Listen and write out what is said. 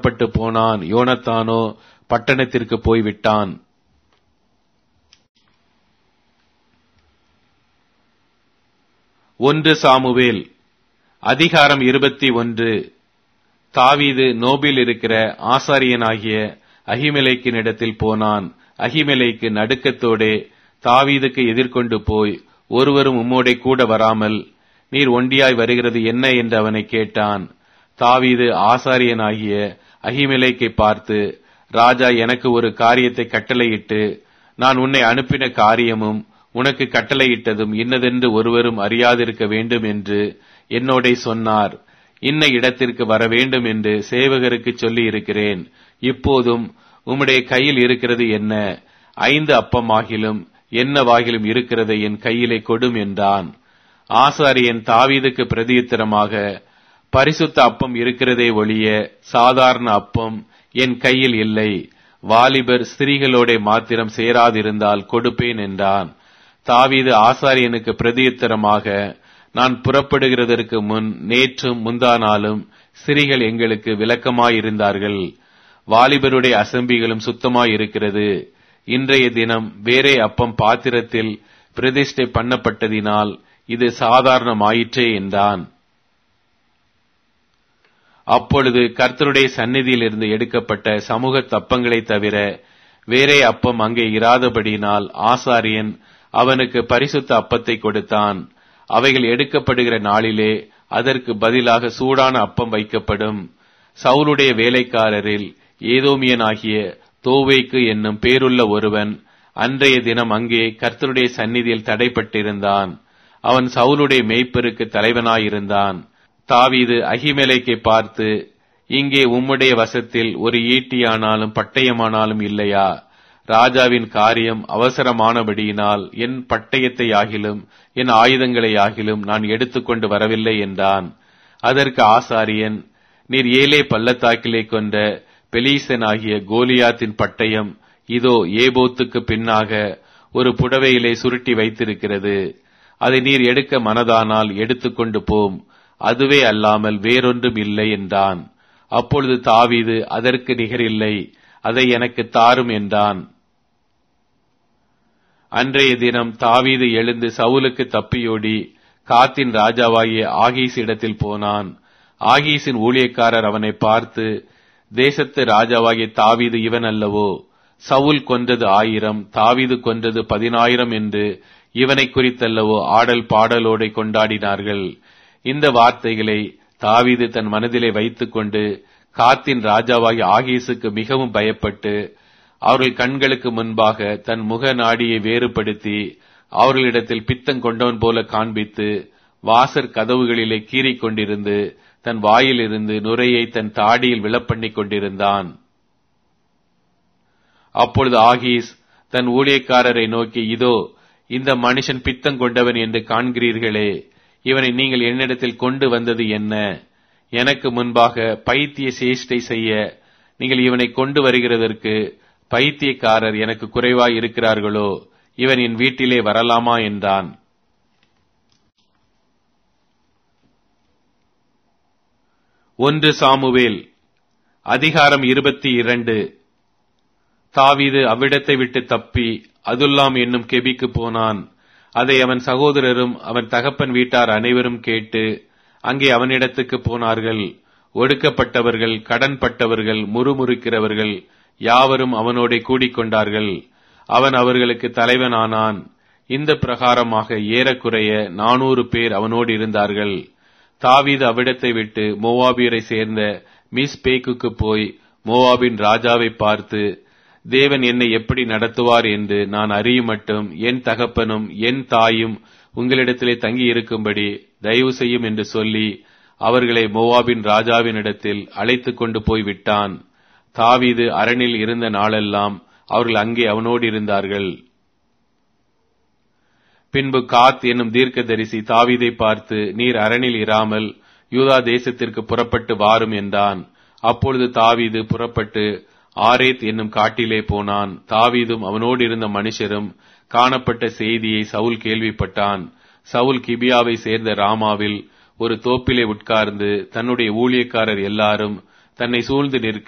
புறப்பட்டு போனான் யோனத்தானோ பட்டணத்திற்கு போய்விட்டான் ஒன்று சாமுவேல் அதிகாரம் இருபத்தி ஒன்று தாவீது நோபில் இருக்கிற ஆசாரியனாகிய அகிமெலேக்கினிடத்தில் போனான் அகிமெலேக்கு நடுக்கத்தோடே தாவீதுக்கு எதிர்கொண்டு போய் ஒருவரும் உம்மோடே கூட வராமல் நீர் ஒண்டியாய் வருகிறது என்ன என்று அவனை கேட்டான் தாவீது ஆசாரியனாகிய அகிமெலேக்கை பார்த்து ராஜா எனக்கு ஒரு காரியத்தை கட்டளையிட்டு நான் உன்னை அனுப்பின காரியமும் உனக்கு கட்டளையிட்டதும் இன்னதென்று ஒருவரும் அறியாதிருக்க வேண்டும் என்று என்னோடே சொன்னார் இன்ன இடத்திற்கு வர வேண்டும் என்று சேவகருக்கு சொல்லி இருக்கிறேன் இப்போதும் உம்முடைய கையில் இருக்கிறது என்ன ஐந்து அப்பமாகிலும் என்னவாகிலும் இருக்கிறதை என் கையிலே கொடும் என்றான் ஆசாரியன் தாவீதுக்கு பிரதியுத்தரமாக பரிசுத்த அப்பம் இருக்கிறதே ஒழிய சாதாரண அப்பம் என் கையில் இல்லை வாலிபர் ஸ்திரீகளோட மாத்திரம் சேராதிருந்தால் கொடுப்பேன் என்றான் தாவீது ஆசாரியனுக்கு பிரதியுத்தரமாக நான் புறப்படுகிறதற்கு முன் நேற்றும் முந்தா நாளும் ஸ்திரீகள் எங்களுக்கு விளக்கமாயிருந்தார்கள் வாலிபருடைய அசம்பிகளும் சுத்தமாயிருக்கிறது இன்றைய தினம் வேறே அப்பம் பாத்திரத்தில் பிரதிஷ்டை பண்ணப்பட்டதினால் இது சாதாரணமாயிற்றே என்றான் அப்பொழுது கர்த்தருடைய சந்நிதியிலிருந்து எடுக்கப்பட்ட சமூக தப்பங்களை தவிர வேறே அப்பம் அங்கே இராதபடியினால் ஆசாரியன் அவனுக்கு பரிசுத்த அப்பத்தை கொடுத்தான் அவைகள் எடுக்கப்படுகிற நாளிலே அதற்கு பதிலாக சூடான அப்பம் வைக்கப்படும் சவுலுடைய வேலைக்காரரில் ஏதோமியனாகிய தோவைக்கு என்னும் பேருள்ள ஒருவன் அன்றைய தினம் அங்கே கர்த்தருடைய சந்நிதியில் தடைப்பட்டிருந்தான் அவன் சவுலுடைய மேய்ப்பருக்கு தலைவனாயிருந்தான் தாவீது அகிமெலைக்கை பார்த்து இங்கே உம்முடைய வசத்தில் ஒரு ஈட்டியானாலும் பட்டயமானாலும் இல்லையா ராஜாவின் காரியம் அவசரமானபடியினால் என் பட்டயத்தை ஆகிலும் என் ஆயுதங்களை ஆகிலும் நான் எடுத்துக்கொண்டு வரவில்லை என்றான் அதற்கு ஆசாரியன் நீர் ஏலே பள்ளத்தாக்கிலே கொண்ட பெலீசனாகிய கோலியாத்தின் பட்டயம் இதோ ஏபோத்துக்கு பின்னாக ஒரு புடவையிலே சுருட்டி வைத்திருக்கிறது அதை நீர் எடுக்க மனதானால் எடுத்துக்கொண்டு போம் அதுவே அல்லாமல் வேறொன்றும் இல்லை என்றான் அப்பொழுது தாவீது அதற்கு நிகரில்லை அதை எனக்கு தாரும் என்றான் அன்றைய தினம் தாவீது எழுந்து சவுலுக்கு தப்பியோடி காத்தின் ராஜாவாகிய ஆகீஸ் இடத்தில் போனான் ஆகீஸின் ஊழியக்காரர் அவனை பார்த்து தேசத்து ராஜாவாகிய தாவீது இவன் அல்லவோ சவுல் கொன்றது ஆயிரம் தாவீது கொன்றது பதினாயிரம் என்று இவனை குறித்தல்லவோ ஆடல் பாடலோடை கொண்டாடினார்கள் இந்த வார்த்தைகளை தாவீது தன் மனதிலே வைத்துக்கொண்டு காத்தின் ராஜாவாகி ஆகீசுக்கு மிகவும் பயப்பட்டு அவர்கள் கண்களுக்கு முன்பாக தன் முக நாடியை வேறுபடுத்தி அவர்களிடத்தில் பித்தம் கொண்டவன் போல காண்பித்து வாசற் கதவுகளிலே கீறிக் கொண்டிருந்து தன் வாயிலிருந்து நுரையை தன் தாடியில் விழப்பண்ணிக் கொண்டிருந்தான் அப்பொழுது ஆகீஸ் தன் ஊழியக்காரரை நோக்கி இதோ இந்த மனுஷன் பித்தம் கொண்டவன் என்று காண்கிறீர்களே இவனை நீங்கள் என்னிடத்தில் கொண்டு வந்தது என்ன எனக்கு முன்பாக பைத்திய சேஷ்டை செய்ய நீங்கள் இவனை கொண்டு வருகிறதற்கு பைத்தியக்காரர் எனக்கு குறைவாய் இருக்கிறார்களோ இவன் என் வீட்டிலே வரலாமா என்றான் ஒன்று சாமுவேல் அதிகாரம் இருபத்தி இரண்டு தாவீது அவ்விடத்தை விட்டு தப்பி அதுல்லாம் என்னும் கெபிக்கு போனான் அதை அவன் சகோதரரும் அவன் தகப்பன் வீட்டார் அனைவரும் கேட்டு அங்கே அவனிடத்துக்கு போனார்கள் ஒடுக்கப்பட்டவர்கள் கடன்பட்டவர்கள் முறுமுறுக்கிறவர்கள் யாவரும் அவனோட கூடிக்கொண்டார்கள் அவன் அவர்களுக்கு தலைவனானான் இந்த பிரகாரமாக ஏறக்குறைய நானூறு பேர் அவனோடு இருந்தார்கள் தாவீது அவ்விடத்தை விட்டு மோவாபியரை சேர்ந்த மிஸ் பேக்குக்கு போய் மோவாபின் ராஜாவை பார்த்து தேவன் என்னை எப்படி நடத்துவார் என்று நான் அறியும் மட்டும் என் தகப்பனும் என் தாயும் உங்களிடத்திலே தங்கி இருக்கும்படி தயவு செய்யும் என்று சொல்லி அவர்களை மோவாபின் ராஜாவினிடத்தில் அழைத்து கொண்டு போய் விட்டான் தாவீது அரணில் இருந்த நாளெல்லாம் அவர்கள் அங்கே அவனோடு இருந்தார்கள் பின்பு காத் என்னும் தீர்க்கதரிசி தாவீதை பார்த்து நீர் அரணில் இராமல் யூதா தேசத்திற்கு புறப்பட்டு வாரும் என்றான் அப்பொழுது தாவீது புறப்பட்டு ஆரேத் என்னும் காட்டிலே போனான் தாவீதும் அவனோடு இருந்த மனுஷரும் காணப்பட்ட செய்தியை சவுல் கேள்விப்பட்டான் சவுல் கிபியாவை சேர்ந்த ராமாவில் ஒரு தோப்பிலே உட்கார்ந்து தன்னுடைய ஊழியக்காரர் எல்லாரும் தன்னை சூழ்ந்து நிற்க